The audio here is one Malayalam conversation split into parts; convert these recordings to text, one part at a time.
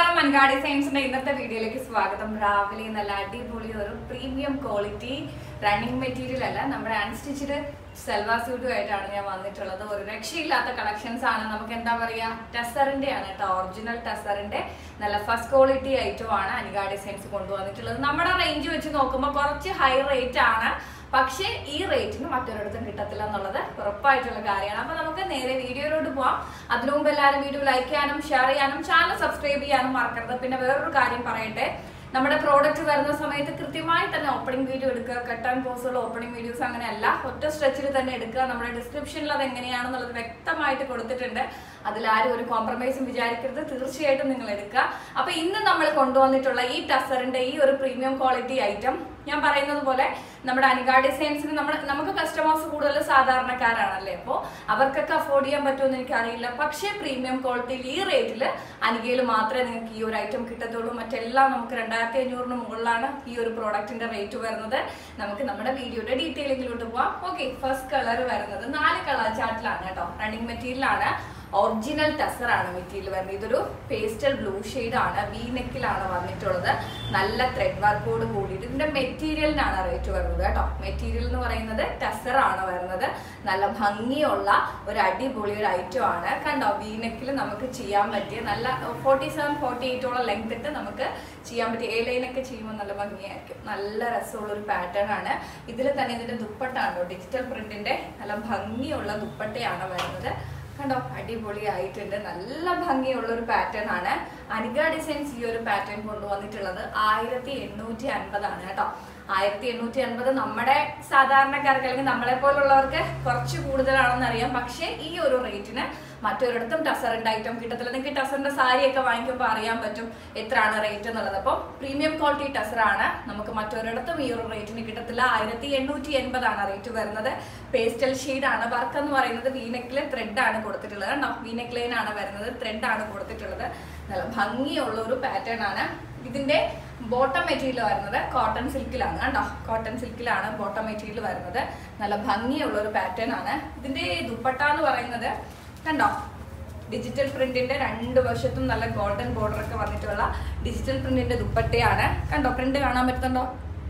നമസ്കാരം മൻഗാ ഡിസൈൻസിന്റെ ഇന്നത്തെ വീഡിയോയിലേക്ക് സ്വാഗതം രാവിലെ നല്ല അടിപൊളി ഒരു പ്രീമിയം ക്വാളിറ്റി റണ്ണിങ് മെറ്റീരിയൽ അല്ല നമ്മുടെ അൺസ്റ്റിച്ചഡ് സെൽവാർ സ്യൂട്ടുമായിട്ടാണ് ഞാൻ വന്നിട്ടുള്ളത് ഒരു രക്ഷയില്ലാത്ത കളക്ഷൻസ് ആണ് നമുക്ക് എന്താ പറയാ ടെസറിന്റെ ആണ് കേട്ടോ ഒറിജിനൽ ടെസറിന്റെ നല്ല ഫസ്റ്റ് ക്വാളിറ്റി ഐറ്റം ആണ് അനിക ഡിസൈൻസ് കൊണ്ടുവന്നിട്ടുള്ളത് നമ്മുടെ റേഞ്ച് വെച്ച് നോക്കുമ്പോൾ കുറച്ച് ഹൈ റേറ്റ് ആണ് പക്ഷേ ഈ റേറ്റിന് മറ്റൊരിടത്തും കിട്ടത്തില്ല എന്നുള്ളത് ഉറപ്പായിട്ടുള്ള കാര്യമാണ് അപ്പൊ നമുക്ക് നേരെ വീഡിയോയിലോട്ട് പോവാം അതിനു മുമ്പ് എല്ലാവരും വീഡിയോ ലൈക്ക് ചെയ്യാനും ഷെയർ ചെയ്യാനും ചാനൽ സബ്സ്ക്രൈബ് ചെയ്യാനും മറക്കരുത് പിന്നെ വേറൊരു കാര്യം പറയട്ടെ നമ്മുടെ പ്രോഡക്റ്റ് വരുന്ന സമയത്ത് കൃത്യമായി തന്നെ ഓപ്പണിംഗ് വീഡിയോ എടുക്കുക കട്ട് ആൻഡ് പോസുള്ള ഓപ്പണിംഗ് വീഡിയോസ് അങ്ങനെയല്ല ഒറ്റ സ്ട്രെച്ചിൽ തന്നെ എടുക്കുക നമ്മുടെ ഡിസ്ക്രിപ്ഷനിൽ അത് എങ്ങനെയാണെന്നുള്ളത് വ്യക്തമായിട്ട് കൊടുത്തിട്ടുണ്ട് അതിലാരും ഒരു കോംപ്രമൈസും വിചാരിക്കരുത് തീർച്ചയായിട്ടും നിങ്ങൾ എടുക്കുക അപ്പൊ ഇന്ന് നമ്മൾ കൊണ്ടുവന്നിട്ടുള്ള ഈ ടസറിന്റെ ഈ ഒരു പ്രീമിയം ക്വാളിറ്റി ഐറ്റം ഞാൻ പറയുന്നത് പോലെ നമ്മുടെ അനിക ഡിസൈൻസിന് നമ്മൾ നമുക്ക് കസ്റ്റമേഴ്സ് കൂടുതൽ സാധാരണക്കാരാണല്ലേ അപ്പോൾ അവർക്കൊക്കെ അഫോർഡ് ചെയ്യാൻ പറ്റുമെന്ന് എനിക്കറിയില്ല പക്ഷേ പ്രീമിയം ക്വാളിറ്റിയിൽ ഈ റേറ്റിൽ അനികയിൽ മാത്രമേ നിങ്ങൾക്ക് ഈ ഒരു ഐറ്റം കിട്ടത്തുള്ളൂ മറ്റെല്ലാം നമുക്ക് രണ്ടായിരത്തി അഞ്ഞൂറിന് മുകളിലാണ് ഈ ഒരു പ്രോഡക്റ്റിന്റെ റേറ്റ് വരുന്നത് നമുക്ക് നമ്മുടെ വീഡിയോയുടെ ഡീറ്റെയിലിങ്ങിലോട്ട് പോവാം ഓക്കെ ഫസ്റ്റ് കളർ വരുന്നത് നാല് കളർ ചാർട്ടിലാണ് കേട്ടോ റണ്ണിങ് മെറ്റീരിയലാണ് ഒറിജിനൽ ടെസർ ആണ് മെറ്റീരിയൽ വരുന്നത് ഇതൊരു പേസ്റ്റൽ ബ്ലൂ ഷെയ്ഡ് ആണ് വി നെക്കിലാണ് വന്നിട്ടുള്ളത് നല്ല ത്രെഡ് വർക്കോട് കൂടിയിട്ട് ഇതിന്റെ മെറ്റീരിയലിനാണ് റേറ്റ് വരുന്നത് കേട്ടോ മെറ്റീരിയൽ എന്ന് പറയുന്നത് ടെസർ ആണ് വരുന്നത് നല്ല ഭംഗിയുള്ള ഒരു അടിപൊളി ഒരു ഐറ്റം ആണ് കണ്ടോ വി നെക്കിൽ നമുക്ക് ചെയ്യാൻ പറ്റിയ നല്ല ഫോർട്ടി സെവൻ ഫോർട്ടി എയ്റ്റോളം ലെങ്ത് ഇട്ട് നമുക്ക് ചെയ്യാൻ പറ്റിയ എ ലൈനൊക്കെ ചെയ്യുമ്പോൾ നല്ല ഭംഗിയായിരിക്കും നല്ല രസമുള്ള ഒരു പാറ്റേൺ ആണ് ഇതിൽ തന്നെ ഇതിന്റെ ദുപ്പട്ടാണോ ഡിജിറ്റൽ പ്രിന്റിന്റെ നല്ല ഭംഗിയുള്ള ദുപ്പട്ടയാണ് വരുന്നത് കണ്ടോ അടിപൊളിയായിട്ടുണ്ട് നല്ല ഭംഗിയുള്ള ഒരു പാറ്റേൺ ആണ് അനിക ഡിസൈൻസ് ഈ ഒരു പാറ്റേൺ കൊണ്ടുവന്നിട്ടുള്ളത് ആയിരത്തി എണ്ണൂറ്റി അൻപതാണ് കേട്ടോ ആയിരത്തി എണ്ണൂറ്റി അൻപത് നമ്മുടെ സാധാരണക്കാർക്ക് അല്ലെങ്കിൽ നമ്മളെ പോലുള്ളവർക്ക് കുറച്ച് കൂടുതലാണെന്ന് അറിയാം പക്ഷേ ഈ ഒരു റേറ്റിന് മറ്റൊരിടത്തും ടസറിന്റെ ഐറ്റം കിട്ടത്തില്ല നിങ്ങൾക്ക് ടസറിന്റെ സാരി ഒക്കെ വാങ്ങിക്കുമ്പോൾ അറിയാൻ പറ്റും എത്രയാണ് റേറ്റ് എന്നുള്ളത് അപ്പം പ്രീമിയം ക്വാളിറ്റി ടസറാണ് നമുക്ക് മറ്റൊരിടത്തും ഈ ഒരു റേറ്റിന് കിട്ടത്തില്ല ആയിരത്തി എണ്ണൂറ്റി എൺപതാണ് റേറ്റ് വരുന്നത് പേസ്റ്റൽ ഷെയ്ഡ് ആണ് വർക്ക് എന്ന് പറയുന്നത് വീനെക്കില് ത്രെഡ് ആണ് കൊടുത്തിട്ടുള്ളത് കണ്ടോ വീനെക്ക് ലൈൻ ആണ് വരുന്നത് ത്രെഡ് ആണ് കൊടുത്തിട്ടുള്ളത് നല്ല ഭംഗിയുള്ള ഒരു പാറ്റേൺ ആണ് ഇതിന്റെ ബോട്ടം മെറ്റീരിയൽ വരുന്നത് കോട്ടൺ സിൽക്കിലാണ് കണ്ടോ കോട്ടൺ സിൽക്കിലാണ് ബോട്ടം മെറ്റീരിയൽ വരുന്നത് നല്ല ഭംഗിയുള്ള ഒരു പാറ്റേൺ ആണ് ഇതിന്റെ ദുപ്പട്ട എന്ന് പറയുന്നത് കണ്ടോ ഡിജിറ്റൽ പ്രിന്റിന്റെ രണ്ട് വശത്തും നല്ല ഗോൾഡൻ ബോർഡർ ഒക്കെ വന്നിട്ടുള്ള ഡിജിറ്റൽ പ്രിന്റിന്റെ ദുപ്പട്ടയാണ് കണ്ടോ പ്രിന്റ് കാണാൻ പറ്റുന്നുണ്ടോ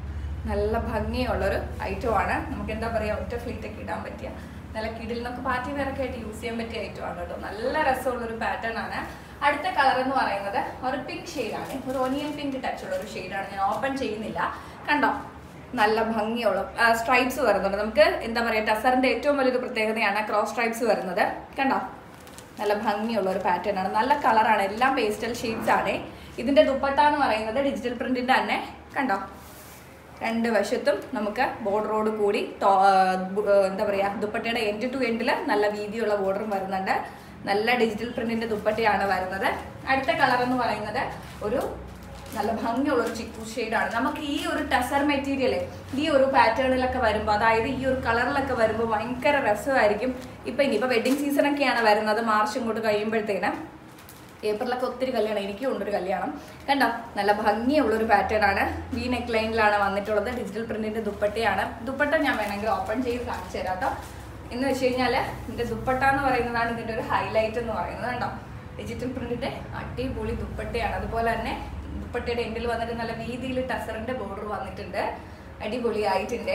നല്ല ഭംഗിയുള്ളൊരു ഐറ്റം ആണ് നമുക്ക് എന്താ പറയാ ഒറ്റ ഫ്ലിറ്റ് ഒക്കെ ഇടാൻ പറ്റിയ നല്ല കിടിൽ നിന്നൊക്കെ പാർട്ടി വെയർ ഒക്കെ ആയിട്ട് യൂസ് ചെയ്യാൻ പറ്റിയ ഐറ്റം ആണ് കേട്ടോ നല്ല രസമുള്ള ഒരു പാറ്റേൺ ആണ് അടുത്ത കളർ എന്ന് പറയുന്നത് ഒരു പിങ്ക് ആണ് ഒരു ഒനിയൻ പിങ്ക് ടച്ച് ഉള്ള ഒരു ഷെയ്ഡാണ് ഞാൻ ഓപ്പൺ ചെയ്യുന്നില്ല കണ്ടോ നല്ല ഭംഗിയുള്ള സ്ട്രൈപ്സ് വരുന്നുണ്ട് നമുക്ക് എന്താ പറയുക ടസറിന്റെ ഏറ്റവും വലിയൊരു പ്രത്യേകതയാണ് ക്രോസ് സ്ട്രൈപ്സ് വരുന്നത് കണ്ടോ നല്ല ഭംഗിയുള്ള ഒരു പാറ്റേൺ ആണ് നല്ല കളറാണ് എല്ലാം പേസ്റ്റൽ ഷെയ്ഡ്സ് ആണ് ഇതിന്റെ ദുപ്പട്ട എന്ന് പറയുന്നത് ഡിജിറ്റൽ പ്രിന്റിന്റെ തന്നെ കണ്ടോ രണ്ട് വശത്തും നമുക്ക് ബോർഡറോട് കൂടി ടോ- ആ, ബു- ആ, എന്താ പറയുക ദുപ്പട്ടയുടെ എൻഡ് ടു എൻഡിൽ നല്ല വീതിയുള്ള ബോർഡറും വരുന്നുണ്ട് നല്ല ഡിജിറ്റൽ പ്രിന്റിന്റെ ദുപ്പട്ടയാണ് വരുന്നത് അടുത്ത കളർ എന്ന് പറയുന്നത് ഒരു നല്ല ഭംഗിയുള്ള ഒരു ചിക്കു ഷെയ്ഡാണ് നമുക്ക് ഈ ഒരു ടെസർ മെറ്റീരിയൽ ഈ ഒരു പാറ്റേണിലൊക്കെ വരുമ്പോൾ അതായത് ഈ ഒരു കളറിലൊക്കെ വരുമ്പോൾ ഭയങ്കര രസമായിരിക്കും ഇപ്പം ഇനിയിപ്പോൾ വെഡിങ് സീസണൊക്കെയാണ് വരുന്നത് മാർച്ച് ഇങ്ങോട്ട് കഴിയുമ്പോഴത്തേനും ഏപ്രിലൊക്കെ ഒത്തിരി കല്യാണം എനിക്കും ഉണ്ടൊരു കല്യാണം കണ്ടോ നല്ല ഭംഗിയുള്ള ഒരു പാറ്റേൺ ആണ് വി നെക്ക് ലൈനിലാണ് വന്നിട്ടുള്ളത് ഡിജിറ്റൽ പ്രിന്റിന്റെ ദുപ്പട്ടയാണ് ദുപ്പട്ട ഞാൻ വേണമെങ്കിൽ ഓപ്പൺ ചെയ്ത് കാണിച്ചു തരാം കേട്ടോ എന്ന് വെച്ച് കഴിഞ്ഞാൽ ഇതിന്റെ ദുപ്പട്ട എന്ന് പറയുന്നതാണ് ഇതിന്റെ ഒരു ഹൈലൈറ്റ് എന്ന് പറയുന്നത് കണ്ടോ ഡിജിറ്റൽ പ്രിന്റിന്റെ അടിപൊളി ദുപ്പട്ടയാണ് അതുപോലെ തന്നെ ദുപ്പട്ടയുടെ എൻഡിൽ വന്നിട്ട് നല്ല വീതിയിൽ ടസറിന്റെ ബോർഡർ വന്നിട്ടുണ്ട് അടിപൊളിയായിട്ടുണ്ട്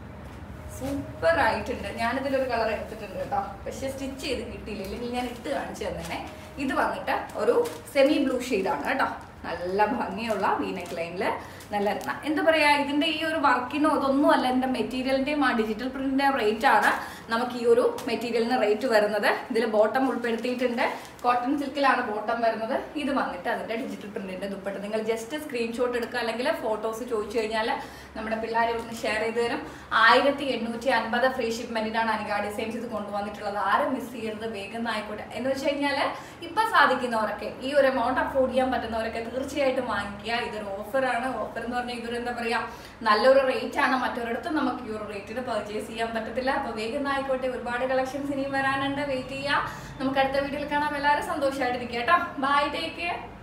സൂപ്പർ ആയിട്ടുണ്ട് ഞാനിതിലൊരു കളർ എടുത്തിട്ടുണ്ട് കേട്ടോ പക്ഷെ സ്റ്റിച്ച് ചെയ്ത് കിട്ടിയില്ല ഇല്ലെങ്കിൽ ഞാൻ ഇട്ട് കാണിച്ചു തന്നെ ഇത് വന്നിട്ട് ഒരു സെമി ബ്ലൂ ആണ് കേട്ടോ നല്ല ഭംഗിയുള്ള വീനെക്ക് ലൈനിൽ നല്ല ന- എന്താ പറയാ ഇതിന്റെ ഈ ഒരു വർക്കിനോ ഇതൊന്നും അല്ല ഇതിന്റെ മെറ്റീരിയലിന്റെയും ആ ഡിജിറ്റൽ പ്രിന്റിന്റെ റേറ്റ് ആണ് നമുക്ക് ഈ ഒരു മെറ്റീരിയലിന് റേറ്റ് വരുന്നത് ഇതിൽ ബോട്ടം ഉൾപ്പെടുത്തിയിട്ടുണ്ട് കോട്ടൺ സിൽക്കിലാണ് ബോട്ടം വരുന്നത് ഇത് വന്നിട്ട് അതിന്റെ ഡിജിറ്റൽ പ്രിന്റിന്റെ ദുപ്പട്ട നിങ്ങൾ ജസ്റ്റ് സ്ക്രീൻഷോട്ട് എടുക്കുക അല്ലെങ്കിൽ ഫോട്ടോസ് ചോദിച്ചു കഴിഞ്ഞാൽ നമ്മുടെ പിള്ളേരെ ഒന്ന് ഷെയർ ചെയ്ത് തരും ആയിരത്തി എണ്ണൂറ്റി അൻപത് ഫ്രീ ഷിപ്മെന്റിനാണ് അനിക ഡിസൈൻസ് ഇത് കൊണ്ടുവന്നിട്ടുള്ളത് ആരും മിസ് ചെയ്യരുത് വേഗം ആയിക്കോട്ടെ എന്ന് വെച്ച് കഴിഞ്ഞാൽ ഇപ്പൊ സാധിക്കുന്നവരൊക്കെ ഈ ഒരു എമൗണ്ട് അഫോർഡ് ചെയ്യാൻ പറ്റുന്നവരൊക്കെ തീർച്ചയായിട്ടും വാങ്ങിക്കുക ഇതൊരു ഓഫറാണ് ഓഫർ എന്ന് പറഞ്ഞാൽ ഇതൊരു എന്താ പറയാ നല്ലൊരു റേറ്റ് ആണ് മറ്റൊരിടത്തും നമുക്ക് ഈ ഒരു റേറ്റിന് പർച്ചേസ് ചെയ്യാൻ പറ്റത്തില്ല അപ്പൊ വേഗം ആയിക്കോട്ടെ ഒരുപാട് കളക്ഷൻസ് ഇനിയും വരാനുണ്ട് വെയിറ്റ് ചെയ്യാം നമുക്ക് അടുത്ത വീഡിയോയിൽ കാണാം എല്ലാവരും സന്തോഷമായിട്ടിരിക്കുക കേട്ടോ ബൈ ടേക്ക് കെയർ